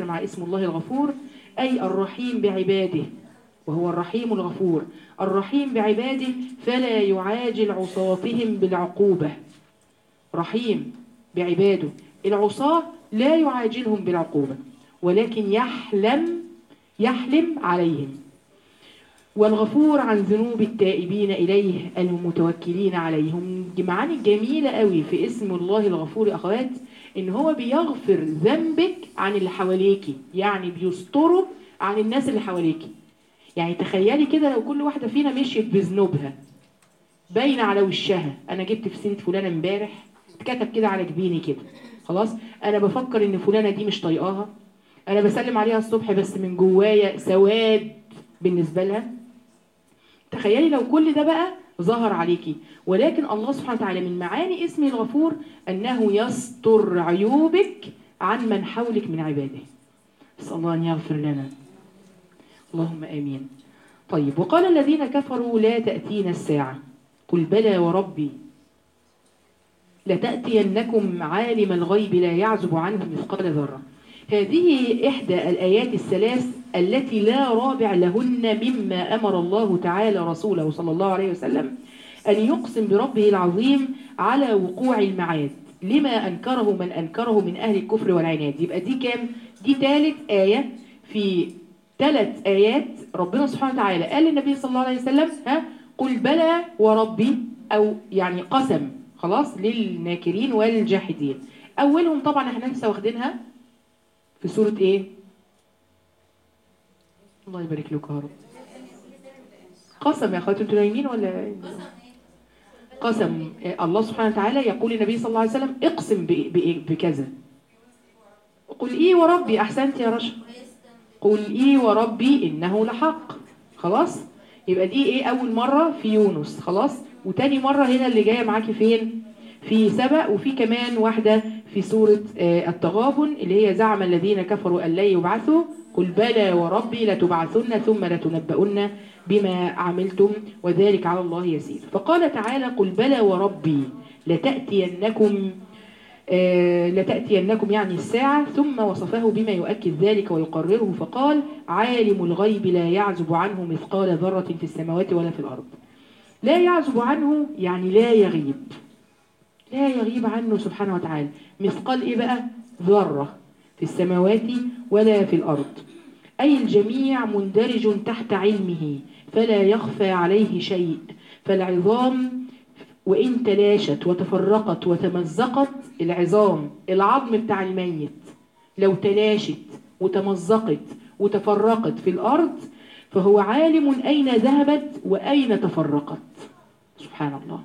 نتذكر مع اسم الله الغفور أي الرحيم بعباده وهو الرحيم الغفور الرحيم بعباده فلا يعاجل عصاتهم بالعقوبة رحيم بعباده العصاة لا يعاجلهم بالعقوبة ولكن يحلم يحلم عليهم والغفور عن ذنوب التائبين إليه المتوكلين عليهم معاني جميلة قوي في اسم الله الغفور يا أخوات إن هو بيغفر ذنبك عن اللي حواليكي يعني بيستره عن الناس اللي حواليكي يعني تخيلي كده لو كل واحدة فينا مشيت بذنوبها باينة على وشها أنا جبت في سيرة فلانة امبارح اتكتب كده على جبيني كده خلاص أنا بفكر إن فلانة دي مش طايقاها أنا بسلم عليها الصبح بس من جوايا سواد بالنسبة لها تخيلي لو كل ده بقى ظهر عليكي ولكن الله سبحانه وتعالى من معاني اسمه الغفور أنه يستر عيوبك عن من حولك من عباده نسأل الله أن يغفر لنا اللهم آمين طيب وقال الذين كفروا لا تأتينا الساعة قل بلى وربي لتأتينكم عالم الغيب لا يعزب عنه مثقال ذرة هذه إحدى الآيات الثلاث التي لا رابع لهن مما أمر الله تعالى رسوله صلى الله عليه وسلم أن يقسم بربه العظيم على وقوع المعاد لما أنكره من أنكره من أهل الكفر والعناد يبقى دي كام؟ دي ثالث آية في ثلاث آيات ربنا سبحانه وتعالى قال للنبي صلى الله عليه وسلم ها قل بلى وربي أو يعني قسم خلاص للناكرين والجاحدين أولهم طبعا احنا لسه واخدينها في سورة ايه؟ الله يبارك لكم يا رب قسم يا اخواتي انتوا نايمين ولا قسم الله سبحانه وتعالى يقول للنبي صلى الله عليه وسلم اقسم ب- ب- بكذا قل ايه وربي احسنت يا رشا قل ايه وربي انه لحق خلاص يبقى دي ايه اول مرة في يونس خلاص وتاني مرة هنا اللي جاية معاكي فين في سبأ وفي كمان واحدة في سورة آه، التغابن اللي هي زعم الذين كفروا أن لا يبعثوا قل بلى وربي لتبعثن ثم لتنبؤن بما عملتم وذلك على الله يسير فقال تعالى قل بلى وربي لتأتينكم آه، لتأتينكم يعني الساعة ثم وصفه بما يؤكد ذلك ويقرره فقال عالم الغيب لا يعزب عنه مثقال ذرة في السماوات ولا في الأرض لا يعزب عنه يعني لا يغيب لا يغيب عنه سبحانه وتعالى مثقال ايه بقى ذرة في السماوات ولا في الأرض أي الجميع مندرج تحت علمه فلا يخفى عليه شيء فالعظام وإن تلاشت وتفرقت وتمزقت العظام العظم بتاع الميت لو تلاشت وتمزقت وتفرقت في الأرض فهو عالم أين ذهبت وأين تفرقت سبحان الله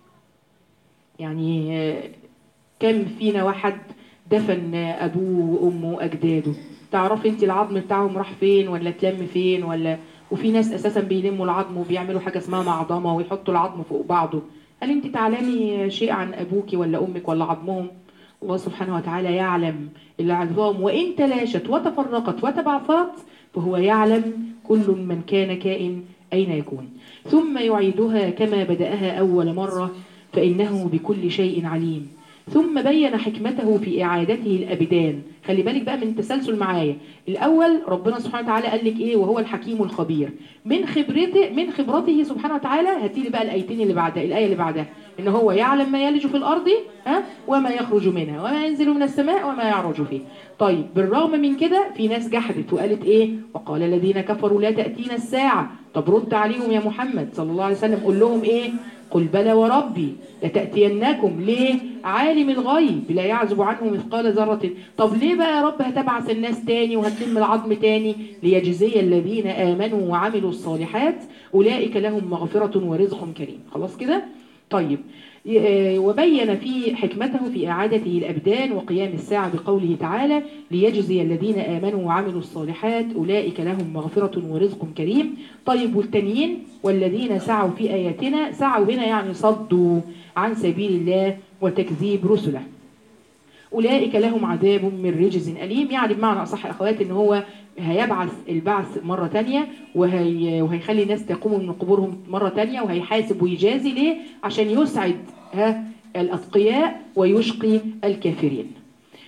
يعني آه، كم فينا واحد دفن آه، أبوه وأمه وأجداده تعرف انت العظم بتاعهم راح فين ولا اتلم فين ولا وفي ناس اساسا بيلموا العظم وبيعملوا حاجه اسمها معضمه ويحطوا العظم فوق بعضه هل انت تعلمي شيء عن ابوك ولا امك ولا عظمهم الله سبحانه وتعالى يعلم العظام وان تلاشت وتفرقت وتبعثرت فهو يعلم كل من كان كائن اين يكون ثم يعيدها كما بداها اول مره فانه بكل شيء عليم ثم بين حكمته في إعادته الأبدان خلي بالك بقى من التسلسل معايا الأول ربنا سبحانه وتعالى قال لك إيه وهو الحكيم الخبير من خبرته من خبرته سبحانه وتعالى هاتي لي بقى الآيتين اللي بعدها الآية اللي بعدها إن هو يعلم ما يلج في الأرض ها وما يخرج منها وما ينزل من السماء وما يعرج فيه طيب بالرغم من كده في ناس جحدت وقالت إيه وقال الذين كفروا لا تأتينا الساعة طب رد عليهم يا محمد صلى الله عليه وسلم قول لهم إيه قل بلى وربي لتأتينكم ليه عالم الغيب لا يعزب عنه مثقال ذرة طب ليه بقى يا رب هتبعث الناس تاني وهتلم العظم تاني ليجزي الذين آمنوا وعملوا الصالحات أولئك لهم مغفرة ورزق كريم خلاص كده طيب ي- وبين في حكمته في إعادته الأبدان وقيام الساعة بقوله تعالى ليجزي الذين آمنوا وعملوا الصالحات أولئك لهم مغفرة ورزق كريم طيب والتانيين والذين سعوا في آياتنا سعوا هنا يعني صدوا عن سبيل الله وتكذيب رسله أولئك لهم عذاب من رجز أليم يعني بمعنى أصح أخوات إن هو هيبعث البعث مرة تانية وهي وهيخلي الناس تقوم من قبورهم مرة تانية وهيحاسب ويجازي ليه عشان يسعد ها الأتقياء ويشقي الكافرين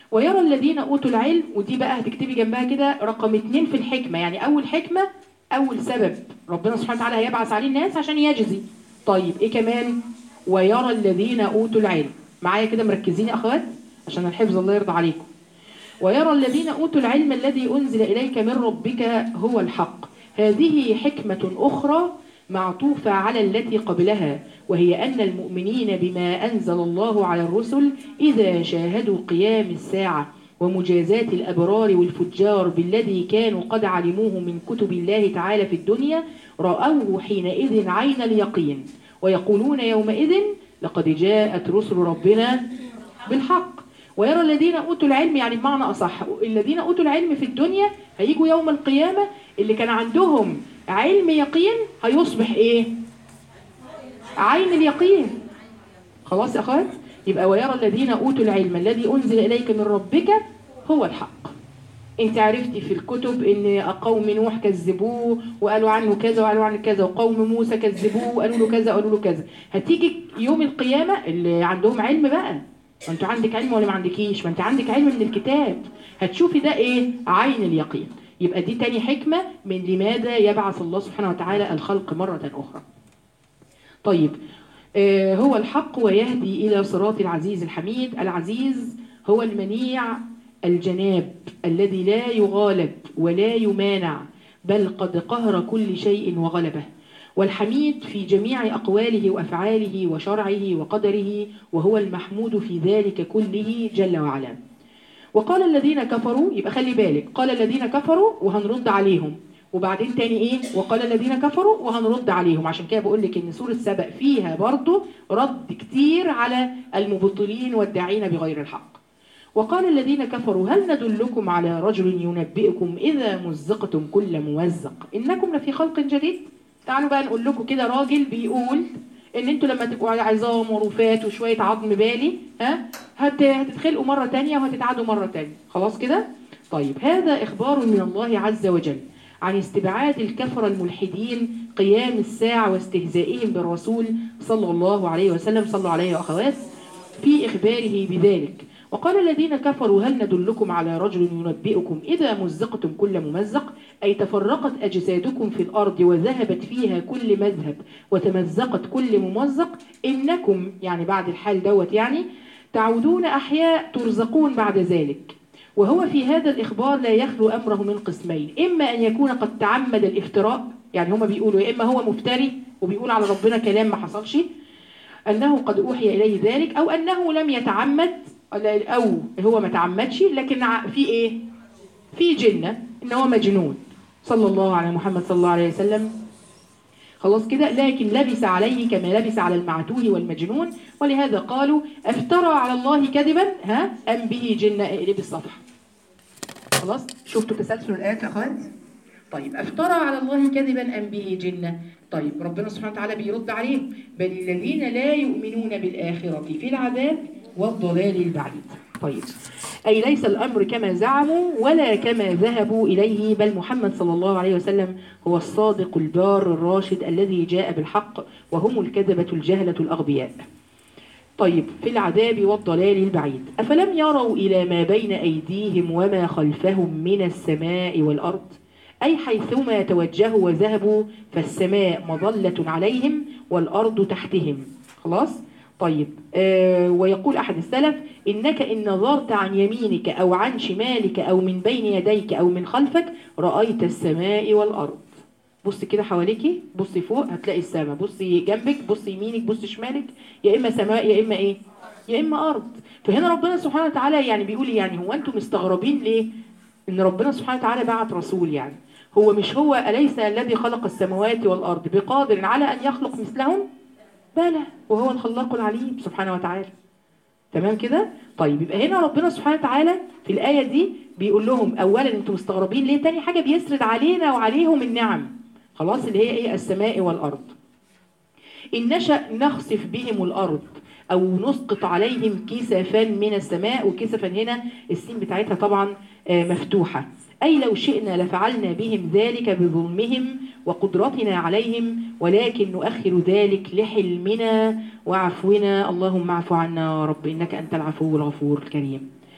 ويرى الذين اوتوا العلم ودي بقى هتكتبي جنبها كده رقم اتنين في الحكمه يعني اول حكمه اول سبب ربنا سبحانه وتعالى هيبعث عليه الناس عشان يجزي طيب ايه كمان ويرى الذين اوتوا العلم معايا كده مركزين يا اخوات عشان الحفظ الله يرضى عليكم ويرى الذين اوتوا العلم الذي انزل اليك من ربك هو الحق هذه حكمه اخرى معطوفه على التي قبلها وهي ان المؤمنين بما انزل الله على الرسل اذا شاهدوا قيام الساعه ومجازات الابرار والفجار بالذي كانوا قد علموه من كتب الله تعالى في الدنيا راوه حينئذ عين اليقين ويقولون يومئذ لقد جاءت رسل ربنا بالحق ويرى الذين اوتوا العلم يعني بمعنى اصح الذين اوتوا العلم في الدنيا هيجوا يوم القيامه اللي كان عندهم علم يقين هيصبح ايه عين اليقين خلاص يا اخوات يبقى ويرى الذين اوتوا العلم الذي انزل اليك من ربك هو الحق انت عرفتي في الكتب ان قوم نوح كذبوه وقالوا عنه كذا وقالوا عنه كذا وقوم موسى كذبوه وقالوا له كذا وقالوا له كذا هتيجي يوم القيامه اللي عندهم علم بقى ما انت عندك علم ولا ما عندكيش ما انت عندك علم من الكتاب هتشوفي ده ايه عين اليقين يبقى دي تاني حكمه من لماذا يبعث الله سبحانه وتعالى الخلق مره اخرى طيب آه هو الحق ويهدي الى صراط العزيز الحميد العزيز هو المنيع الجناب الذي لا يغالب ولا يمانع بل قد قهر كل شيء وغلبه والحميد في جميع أقواله وأفعاله وشرعه وقدره وهو المحمود في ذلك كله جل وعلا وقال الذين كفروا يبقى خلي بالك قال الذين كفروا وهنرد عليهم وبعدين تاني ايه وقال الذين كفروا وهنرد عليهم عشان كده بقول لك ان سوره سبأ فيها برضو رد كتير على المبطلين والداعين بغير الحق وقال الذين كفروا هل ندلكم على رجل ينبئكم إذا مزقتم كل ممزق إنكم لفي خلق جديد تعالوا بقى نقول لكم كده راجل بيقول ان انتوا لما تبقوا على عظام ورفات وشوية عظم بالي ها هت... هتتخلقوا مرة تانية وهتتعادوا مرة تانية خلاص كده طيب هذا إخبار من الله عز وجل عن استبعاد الكفر الملحدين قيام الساعة واستهزائهم بالرسول صلى الله عليه وسلم صلوا عليه يا أخوات في إخباره بذلك وقال الذين كفروا هل ندلكم على رجل ينبئكم إذا مزقتم كل ممزق أي تفرقت أجسادكم في الأرض وذهبت فيها كل مذهب وتمزقت كل ممزق إنكم يعني بعد الحال دوت يعني تعودون أحياء ترزقون بعد ذلك وهو في هذا الإخبار لا يخلو أمره من قسمين إما أن يكون قد تعمد الافتراء يعني هما بيقولوا يا إما هو مفتري وبيقول على ربنا كلام ما حصلش أنه قد أوحي إليه ذلك أو أنه لم يتعمد او هو ما تعمدش لكن في ايه في جنة ان هو مجنون صلى الله على محمد صلى الله عليه وسلم خلاص كده لكن لبس عليه كما لبس على المعتوه والمجنون ولهذا قالوا افترى على الله كذبا ها ام به جنة اقلب الصفحة خلاص شفتوا تسلسل الآيات يا اخوات طيب افترى على الله كذبا ام به جنة طيب ربنا سبحانه وتعالى بيرد عليهم بل الذين لا يؤمنون بالآخرة في العذاب والضلال البعيد طيب أي ليس الأمر كما زعموا ولا كما ذهبوا إليه بل محمد صلى الله عليه وسلم هو الصادق البار الراشد الذي جاء بالحق وهم الكذبة الجهلة الأغبياء طيب في العذاب والضلال البعيد أفلم يروا إلى ما بين أيديهم وما خلفهم من السماء والأرض أي حيثما توجهوا وذهبوا فالسماء مظلة عليهم والأرض تحتهم خلاص طيب آه ويقول أحد السلف إنك إن نظرت عن يمينك أو عن شمالك أو من بين يديك أو من خلفك رأيت السماء والأرض بص كده حواليكي بصي فوق هتلاقي السماء بصي جنبك بصي يمينك بصي شمالك يا إما سماء يا إما إيه يا إما أرض فهنا ربنا سبحانه وتعالى يعني بيقول يعني هو أنتم مستغربين ليه إن ربنا سبحانه وتعالى بعت رسول يعني هو مش هو أليس الذي خلق السماوات والأرض بقادر على أن يخلق مثلهم بلى وهو الخلاق العليم سبحانه وتعالى تمام كده طيب يبقى هنا ربنا سبحانه وتعالى في الآية دي بيقول لهم أولا أنتم مستغربين ليه تاني حاجة بيسرد علينا وعليهم النعم خلاص اللي هي إيه السماء والأرض إن نشأ نخسف بهم الأرض أو نسقط عليهم كسفا من السماء وكسفا هنا السين بتاعتها طبعا مفتوحة أي لو شئنا لفعلنا بهم ذلك بظلمهم وقدرتنا عليهم ولكن نؤخر ذلك لحلمنا وعفونا اللهم اعف عنا يا رب إنك أنت العفو الغفور الكريم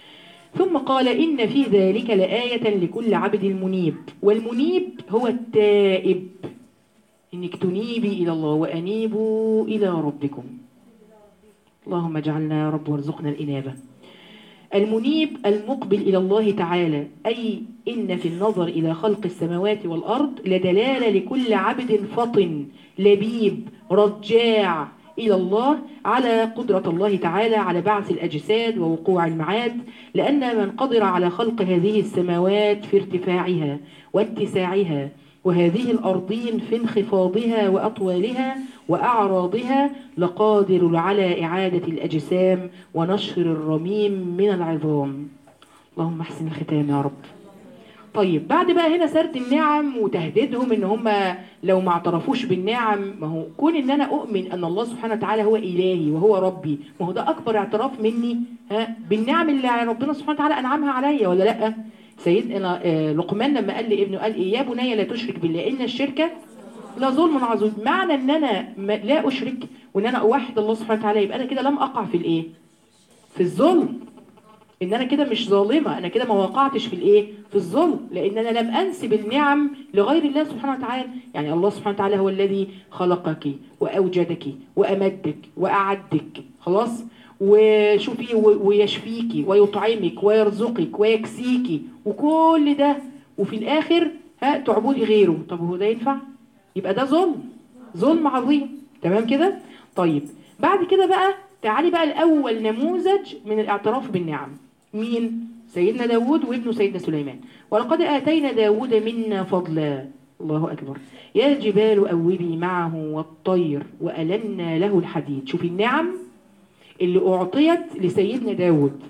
ثم قال إن في ذلك لآية لكل عبد منيب والمنيب هو التائب إنك تنيبي إلى الله وأنيبوا إلى ربكم اللهم اجعلنا يا رب وارزقنا الإنابة المنيب المقبل إلى الله تعالى أي إن في النظر إلى خلق السماوات والأرض لدلالة لكل عبد فطن لبيب رجاع إلى الله على قدرة الله تعالى على بعث الأجساد ووقوع المعاد لأن من قدر على خلق هذه السماوات في ارتفاعها واتساعها وهذه الأرضين في انخفاضها وأطوالها وأعراضها لقادر على إعادة الأجسام ونشر الرميم من العظام اللهم احسن الختام يا رب طيب بعد بقى هنا سرد النعم وتهديدهم ان هم لو ما اعترفوش بالنعم ما هو كون ان انا اؤمن ان الله سبحانه وتعالى هو الهي وهو ربي ما هو ده اكبر اعتراف مني ها بالنعم اللي ربنا سبحانه وتعالى انعمها عليا ولا لا سيدنا آه، لقمان لما قال لابنه قال ايه يا بني لا تشرك بالله ان الشرك لا ظلم عظيم معنى ان انا ما- لا اشرك وان انا اوحد الله سبحانه وتعالى يبقى انا كده لم اقع في الايه في الظلم ان انا كده مش ظالمه انا كده ما وقعتش في الايه في الظلم لان انا لم انسب النعم لغير الله سبحانه وتعالى يعني الله سبحانه وتعالى هو الذي خلقك واوجدك وامدك واعدك خلاص وشوفي و- ويشفيك ويطعمك ويرزقك ويكسيك وكل ده وفي الاخر ها تعبدي غيره طب هو ده ينفع يبقى ده ظلم ظلم عظيم تمام كده طيب بعد كده بقى تعالي بقى الأول نموذج من الاعتراف بالنعم مين؟ سيدنا داود وابنه سيدنا سليمان ولقد آتينا داود منا فضلا الله أكبر يا جبال أوبي معه والطير وألنا له الحديد شوفي النعم اللي أعطيت لسيدنا داود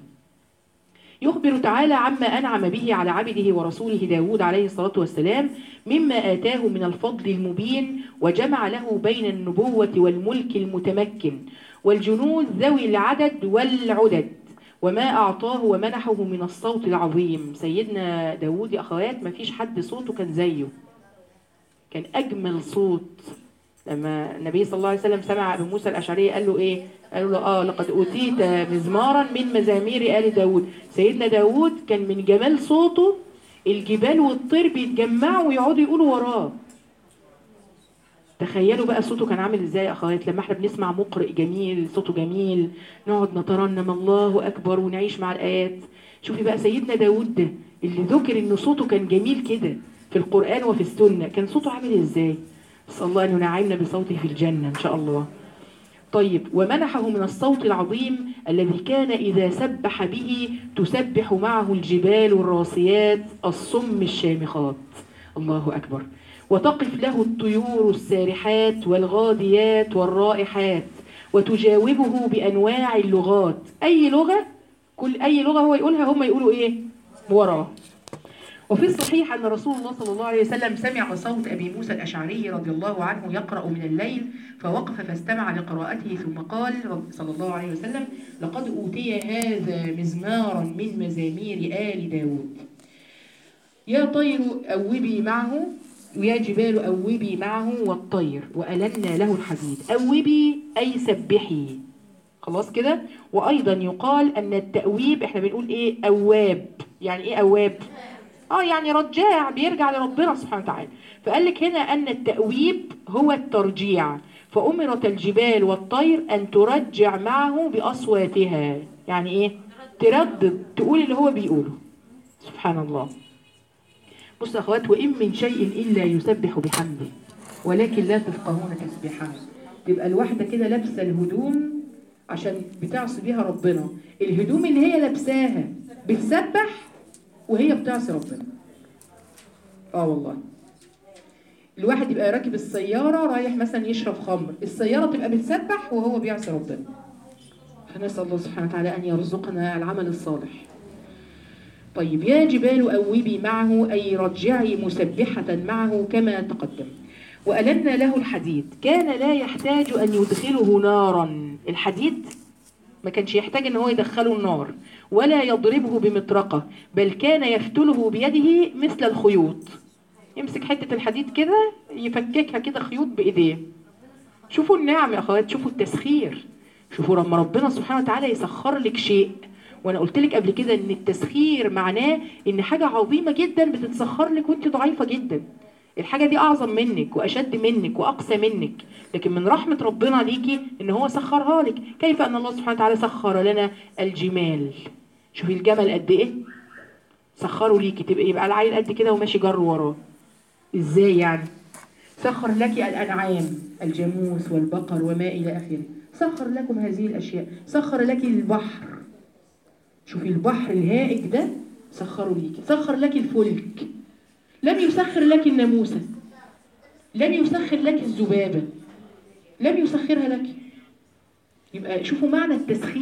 يخبر تعالى عما أنعم به على عبده ورسوله داود عليه الصلاة والسلام مما آتاه من الفضل المبين وجمع له بين النبوة والملك المتمكن والجنود ذوي العدد والعدد وما أعطاه ومنحه من الصوت العظيم سيدنا داود يا أخوات ما فيش حد صوته كان زيه كان أجمل صوت لما النبي صلى الله عليه وسلم سمع أبو موسى الأشعري قال له إيه قال له آه لقد أوتيت مزمارا من مزامير آل داود سيدنا داود كان من جمال صوته الجبال والطير بيتجمعوا ويقعدوا يقولوا وراه تخيلوا بقى صوته كان عامل ازاي يا اخوات لما احنا بنسمع مقرئ جميل صوته جميل نقعد نترنم الله اكبر ونعيش مع الايات شوفي بقى سيدنا داود ده اللي ذكر ان صوته كان جميل كده في القران وفي السنه كان صوته عامل ازاي نسال الله ان ينعمنا بصوته في الجنه ان شاء الله طيب ومنحه من الصوت العظيم الذي كان إذا سبح به تسبح معه الجبال الراسيات الصم الشامخات الله أكبر وتقف له الطيور السارحات والغاديات والرائحات وتجاوبه بأنواع اللغات أي لغة كل أي لغة هو يقولها هم يقولوا إيه وراه وفي الصحيح أن رسول الله صلى الله عليه وسلم سمع صوت أبي موسى الأشعري رضي الله عنه يقرأ من الليل فوقف فاستمع لقراءته ثم قال صلى الله عليه وسلم لقد أوتي هذا مزمارا من مزامير آل داود يا طير أوبي معه ويا جبال أوبي معه والطير وألنا له الحديد أوبي أي سبحي خلاص كده وأيضا يقال أن التأويب احنا بنقول إيه أواب يعني إيه أواب اه يعني رجاع بيرجع لربنا سبحانه وتعالى فقال لك هنا ان التأويب هو الترجيع فأمرت الجبال والطير أن ترجع معه بأصواتها يعني إيه؟ تردد تقول اللي هو بيقوله سبحان الله بص يا أخوات وإن من شيء إلا يسبح بحمده ولكن لا تفقهون تسبيحه تبقى الواحدة كده لابسة الهدوم عشان بتعصي بيها ربنا الهدوم اللي هي لابساها بتسبح وهي بتعصي ربنا اه والله الواحد يبقى راكب السيارة رايح مثلا يشرب خمر السيارة تبقى بتسبح وهو بيعصي ربنا فنسأل الله سبحانه وتعالى أن يرزقنا العمل الصالح طيب يا جبال أوبي معه أي رجعي مسبحة معه كما تقدم وألنا له الحديد كان لا يحتاج أن يدخله نارا الحديد ما كانش يحتاج ان هو يدخله النار ولا يضربه بمطرقة بل كان يفتله بيده مثل الخيوط يمسك حتة الحديد كده يفككها كده خيوط بإيديه شوفوا النعم يا أخوات شوفوا التسخير شوفوا لما ربنا سبحانه وتعالى يسخر لك شيء وانا قلت لك قبل كده ان التسخير معناه ان حاجه عظيمه جدا بتتسخر لك وانت ضعيفه جدا الحاجه دي اعظم منك واشد منك واقسى منك لكن من رحمه ربنا ليكي ان هو سخرها لك كيف ان الله سبحانه وتعالى سخر لنا الجمال شوفي الجمل قد ايه سخروا ليكي تبقى يبقى العيل قد كده وماشي جر وراه ازاي يعني سخر لك الانعام الجاموس والبقر وما الى اخره سخر لكم هذه الاشياء سخر لك البحر شوفي البحر الهائج ده سخره ليكي سخر لك الفلك لم يسخر لك الناموسه لم يسخر لك الذبابه لم يسخرها لك يبقى شوفوا معنى التسخير